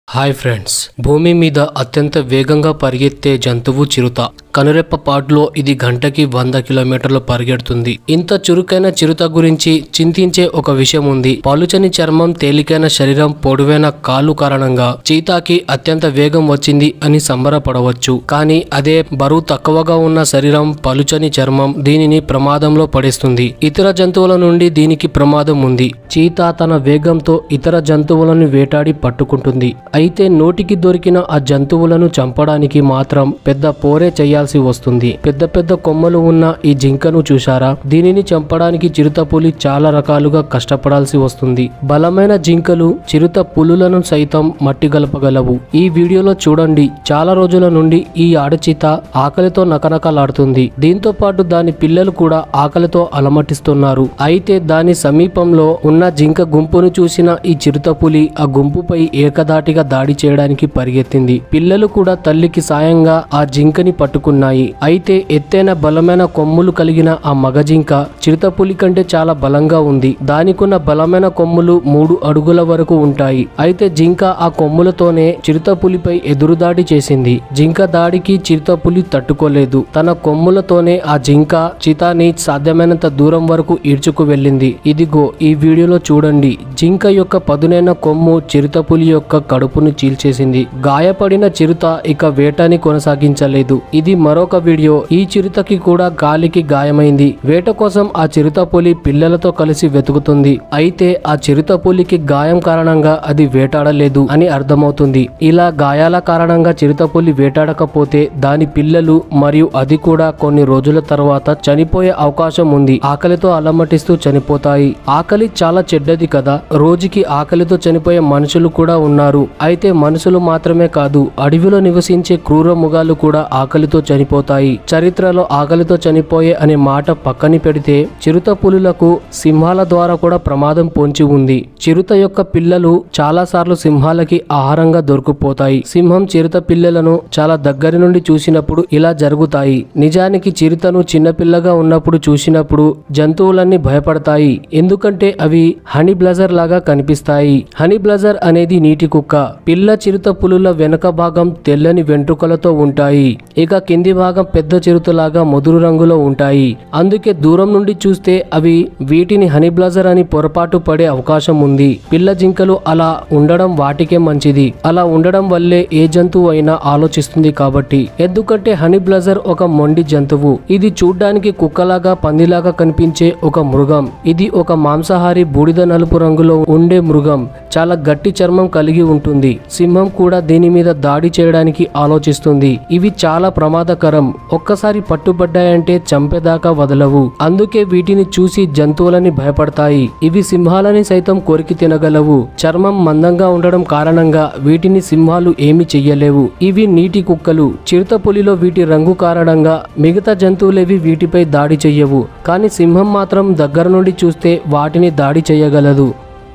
hi friends భూమి మీద అత్యంత వేగంగా పరిగెత్తే జంతువు చిరుత కనురెప్ప పాటులో ఇది గంటకి వంద కిలోమీటర్లు పరిగెడుతుంది ఇంత చురుకైన చిరుత గురించి చింతించే ఒక విషయం ఉంది పలుచని చర్మం తేలికైన శరీరం పొడవైన కాళ్ళు కారణంగా చీతాకి అత్యంత వేగం వచ్చింది అని సంబరపడవచ్చు కానీ అదే బరువు తక్కువగా ఉన్న శరీరం పలుచని చర్మం దీనిని ప్రమాదంలో పడేస్తుంది ఇతర జంతువుల నుండి దీనికి ప్రమాదం ఉంది చీతా తన వేగంతో ఇతర జంతువులను వేటాడి పట్టుకుంటుంది అయితే నోటికి దొరికిన ఆ జంతువులను చంపడానికి మాత్రం పెద్ద పోరే చేయాల్సి వస్తుంది పెద్ద పెద్ద కొమ్మలు ఉన్న ఈ జింకను చూశారా దీనిని చంపడానికి చిరుత పులి చాలా రకాలుగా కష్టపడాల్సి వస్తుంది బలమైన జింకలు చిరుత పులులను సైతం మట్టి గలపగలవు ఈ వీడియోలో చూడండి చాలా రోజుల నుండి ఈ ఆడచీత ఆకలితో నకనకలాడుతుంది దీంతో పాటు దాని పిల్లలు కూడా ఆకలితో అలమటిస్తున్నారు అయితే దాని సమీపంలో ఉన్న జింక గుంపును చూసిన ఈ చిరుత పులి ఆ గుంపుపై ఏకధాటిగా దాడి చేయడానికి పరిగెత్తింది పిల్లలు కూడా తల్లికి సాయంగా ఆ జింకని పట్టుకున్నాయి అయితే ఎత్తైన బలమైన కొమ్ములు కలిగిన ఆ మగ జింక చిరుత పులి కంటే చాలా బలంగా ఉంది దానికున్న బలమైన కొమ్ములు మూడు అడుగుల వరకు ఉంటాయి అయితే జింక ఆ కొమ్ములతోనే చిరుత పులిపై ఎదురుదాడి చేసింది జింక దాడికి చిరుత పులి తట్టుకోలేదు తన కొమ్ములతోనే ఆ జింక చితాని సాధ్యమైనంత దూరం వరకు ఈడ్చుకు వెళ్ళింది ఇదిగో ఈ వీడియోలో చూడండి జింక యొక్క పదునైన కొమ్ము చిరుత పులి యొక్క కడుపును చీల్చేసింది గాయపడిన చిరుత ఇక వేటని కొనసాగించలేదు ఇది మరొక వీడియో ఈ చిరుతకి కూడా గాలికి గాయమైంది వేట కోసం ఆ చిరుత పులి పిల్లలతో కలిసి వెతుకుతుంది అయితే ఆ చిరుత పులికి గాయం కారణంగా అది వేటాడలేదు అని అర్థమవుతుంది ఇలా గాయాల కారణంగా చిరుత పులి వేటాడకపోతే దాని పిల్లలు మరియు అది కూడా కొన్ని రోజుల తర్వాత చనిపోయే అవకాశం ఉంది ఆకలితో అలమటిస్తూ చనిపోతాయి ఆకలి చాలా చెడ్డది కదా రోజుకి ఆకలితో చనిపోయే మనుషులు కూడా ఉన్నారు అయితే మనుషులు మాత్రమే కాదు అడవిలో నివసించే క్రూర మృగాలు కూడా ఆకలితో చనిపోతాయి చరిత్రలో ఆకలితో చనిపోయే అనే మాట పక్కని పెడితే చిరుత పులులకు సింహాల ద్వారా కూడా ప్రమాదం పొంచి ఉంది చిరుత యొక్క పిల్లలు చాలా సార్లు సింహాలకి ఆహారంగా దొరికిపోతాయి సింహం చిరుత పిల్లలను చాలా దగ్గర నుండి చూసినప్పుడు ఇలా జరుగుతాయి నిజానికి చిరుతను చిన్నపిల్లగా ఉన్నప్పుడు చూసినప్పుడు జంతువులన్నీ భయపడతాయి ఎందుకంటే అవి హనీ బ్లజర్ లాగా కనిపిస్తాయి హనీ బ్లజర్ అనేది నీటి కుక్క పిల్ల చిరుత పులుల వెనుక భాగం తెల్లని వెంట్రుకలతో ఉంటాయి ఇక కింది భాగం పెద్ద చిరుతలాగా ముదురు రంగులో ఉంటాయి అందుకే దూరం నుండి చూస్తే అవి వీటిని హనీ బ్లజర్ అని పొరపాటు పడే అవకాశం ఉంది పిల్ల జింకలు అలా ఉండడం వాటికే మంచిది అలా ఉండడం వల్లే ఏ జంతువు అయినా ఆలోచిస్తుంది కాబట్టి ఎందుకంటే హనీ బ్లజర్ ఒక మొండి జంతువు ఇది చూడ్డానికి కుక్కలాగా పందిలాగా కనిపించే ఒక మృగం ఇది ఒక మాంసాహారి బూడిద నలుపు రంగులో ఉండే మృగం చాలా గట్టి చర్మం కలిగి ఉంటుంది సింహం కూడా దీని మీద దాడి చేయడానికి ఆలోచిస్తుంది ఇవి చాలా ప్రమాదకరం ఒక్కసారి పట్టుబడ్డాయంటే చంపేదాకా వదలవు అందుకే వీటిని చూసి జంతువులని భయపడతాయి ఇవి సింహాలని సైతం కొరికి తినగలవు చర్మం మందంగా ఉండడం కారణంగా వీటిని సింహాలు ఏమి చెయ్యలేవు ఇవి నీటి కుక్కలు చిరుత పులిలో వీటి రంగు కారణంగా మిగతా జంతువులేవి వీటిపై దాడి చెయ్యవు కానీ సింహం మాత్రం దగ్గర నుండి చూస్తే వాటిని దాడి చేయగలదు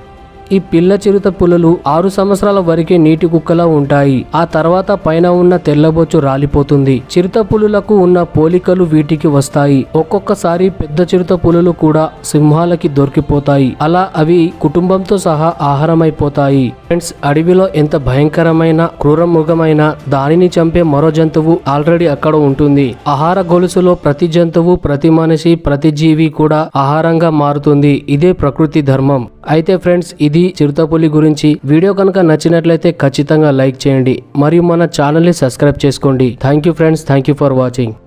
ఈ పిల్ల చిరుత పులులు ఆరు సంవత్సరాల వరకే నీటి కుక్కలా ఉంటాయి ఆ తర్వాత పైన ఉన్న తెల్లబొచ్చు రాలిపోతుంది చిరుత పులులకు ఉన్న పోలికలు వీటికి వస్తాయి ఒక్కొక్కసారి పెద్ద చిరుత పులులు కూడా సింహాలకి దొరికిపోతాయి అలా అవి కుటుంబంతో సహా ఆహారమైపోతాయి ఫ్రెండ్స్ అడవిలో ఎంత భయంకరమైన క్రూర మృగమైన దానిని చంపే మరో జంతువు ఆల్రెడీ అక్కడ ఉంటుంది ఆహార గొలుసులో ప్రతి జంతువు ప్రతి మనిషి ప్రతి జీవి కూడా ఆహారంగా మారుతుంది ఇదే ప్రకృతి ధర్మం అయితే ఫ్రెండ్స్ ఇది చిరుతపులి గురించి వీడియో కనుక నచ్చినట్లయితే ఖచ్చితంగా లైక్ చేయండి మరియు మన ఛానల్ని సబ్స్క్రైబ్ చేసుకోండి thank you friends thank you for watching